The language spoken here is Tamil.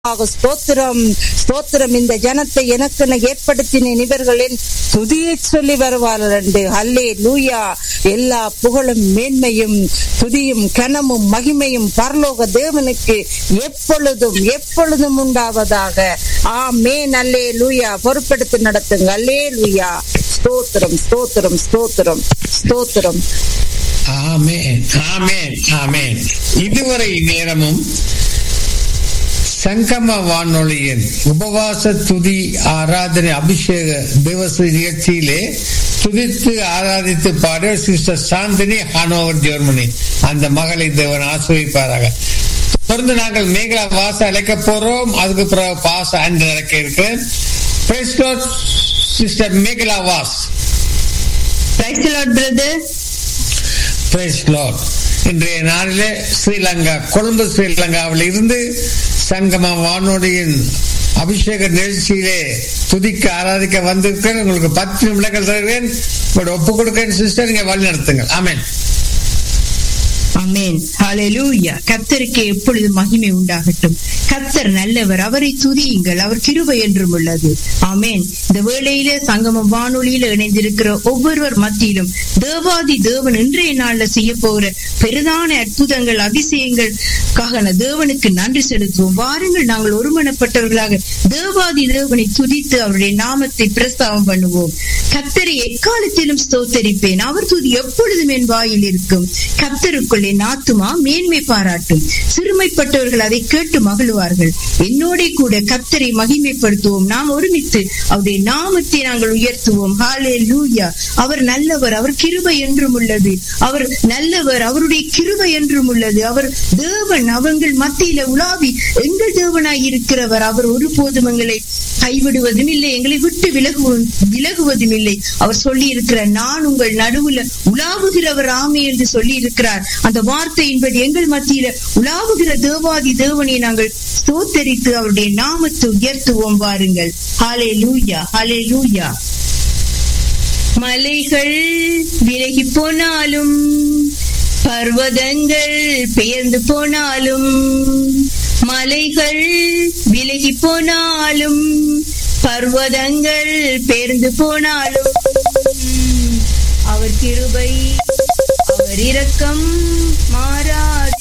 ஆக ஸ்தோத்திரம் ஸ்தோத்திரம் இந்த ஜனத்தை எனக்கென ஏற்படுத்தின இவர்களின் துதியை சொல்லி வருவார்கள் என்று ஹல்லே லூயா எல்லா புகழும் மேன்மையும் துதியும் கனமும் மகிமையும் பரலோக தேவனுக்கு எப்பொழுதும் எப்பொழுதும் உண்டாவதாக ஆமே நல்லே லூயா பொறுப்பெடுத்து நடத்துங்க அல்லே லூயா ஸ்தோத்திரம் ஸ்தோத்திரம் ஸ்தோத்திரம் ஸ்தோத்திரம் ஆமென் ஆமென் ஆமென் இதுவரை நேரமும் சங்கம வானொலியின் உபவாச துதி ஆராதனை அபிஷேக திவச நிகழ்ச்சியிலே துதித்து ஆராதித்து பாட சிஸ்டர் சாந்தினி ஹானோவர் ஜெர்மனி அந்த மகளை தேவன் ஆசிரியப்பாராக தொடர்ந்து நாங்கள் மேகலா வாச அழைக்க போறோம் அதுக்கு பிறகு பாச அன்று நடக்க இருக்கிறேன் sister Megala was Praise the Lord, brother. Praise Lord. இன்றைய நாளிலே ஸ்ரீலங்கா கொழும்பு ஸ்ரீலங்காவில் இருந்து சங்கம வானொலியின் அபிஷேக நிகழ்ச்சியிலே துதிக்க ஆராதிக்க வந்திருக்கிறேன் உங்களுக்கு பத்து நிமிடங்கள் தருகிறேன் உங்களோட ஒப்பு கொடுக்கிறேன் சிஸ்டர் நீங்க வழி நடத்துங்கள் ஆமென் Amen. Hallelujah. கர்த்தருக்கு எப்பொழுது மகிமை உண்டாகட்டும் கர்த்தர் நல்லவர் அவரை துதியுங்கள் அவர் கிருபை என்றும் உள்ளது ஆமேன் இந்த வேளையிலே சங்கம வானொலியில இணைந்திருக்கிற ஒவ்வொருவர் மத்தியிலும் தேவாதி தேவன் இன்றைய நாள்ல செய்ய போகிற பெரிதான அற்புதங்கள் அதிசயங்களுக்காக தேவனுக்கு நன்றி செலுத்துவோம் வாருங்கள் நாங்கள் ஒருமனப்பட்டவர்களாக தேவாதி தேவனை துதித்து அவருடைய நாமத்தை பிரஸ்தாபம் பண்ணுவோம் கர்த்தரை எக்காலத்திலும் ஸ்தோத்தரிப்பேன் அவர் துதி எப்பொழுதும் என் வாயில் இருக்கும் கர்த்தருக்குள்ளே நாத்துமா மேன்மை பாராட்டும் சிறுமைப்பட்டவர்கள் அதை கேட்டு மகிழ்வார்கள் என்னோட கூட கர்த்தரை மகிமைப்படுத்துவோம் நாம் ஒருமித்து அவருடைய நாமத்தை நாங்கள் உயர்த்துவோம் ஹாலே லூயா அவர் நல்லவர் அவர் கிருபை என்றும் உள்ளது அவர் நல்லவர் அவருடைய கிருபை என்றும் உள்ளது அவர் தேவன் அவங்கள் மத்தியில உலாவி எங்கள் தேவனாய் இருக்கிறவர் அவர் ஒருபோதும் எங்களை கைவிடுவதும் இல்லை எங்களை விட்டு விலகுவதும் விலகுவதும் இல்லை அவர் சொல்லி இருக்கிறார் நான் உங்கள் நடுவுல உலாவுகிறவர் ஆமே என்று சொல்லி இருக்கிறார் அந்த வார்த்தையின்படி எங்கள் மத்தியில உலாவுகிற தேவாதி தேவனை நாங்கள் ஸ்தோத்தரித்து அவருடைய நாமத்தை உயர்த்துவோம் வாருங்கள் ஹாலே லூயா ஹாலே லூயா மலைகள் விலகி போனாலும் பர்வதங்கள் பெயர்ந்து போனாலும் மலைகள் விலகி போனாலும் பர்வதங்கள் பெயர்ந்து போனாலும் அவர் கிருபை அவர் இரக்கம் மாறாது